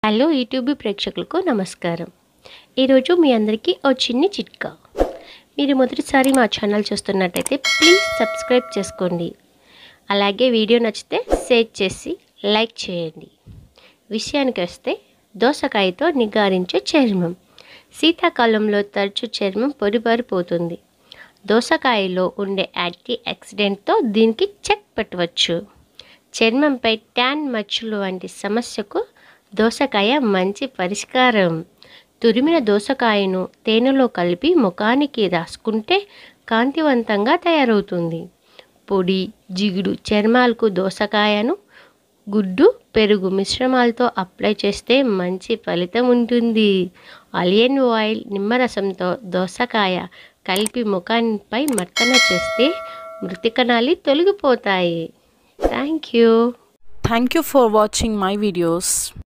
Hello YouTube ప్రేక్షకులకు నమస్కారం ఈరోజు మీ అందరికీ ఓ చిన్ని చిట్కా మీరు మొదటిసారి మా ఛానల్ చూస్తున్నట్టయితే ప్లీజ్ సబ్స్క్రైబ్ చేసుకోండి అలాగే వీడియో నచ్చితే షేర్ చేసి లైక్ చేయండి విషయానికి వస్తే దోసకాయతో నిగారించే చర్మం శీతాకాలంలో తరచు చర్మం పొడిబారిపోతుంది దోసకాయలో ఉండే యాంటీ ఆక్సిడెంట్తో దీనికి చెక్ పెట్టవచ్చు చర్మంపై ట్యాన్ మచ్చలు వంటి సమస్యకు దోసకాయ మంచి పరిష్కారం తురిమిన దోసకాయను తేనెలో కలిపి ముఖానికి రాసుకుంటే కాంతివంతంగా తయారవుతుంది పొడి జిగుడు చర్మాలకు దోసకాయను గుడ్డు పెరుగు మిశ్రమాలతో అప్లై చేస్తే మంచి ఫలితం ఉంటుంది ఆలియన్ ఆయిల్ నిమ్మరసంతో దోసకాయ కలిపి ముఖానిపై మర్తన చేస్తే మృతికణాలు తొలగిపోతాయి thank you Thank you for watching my videos.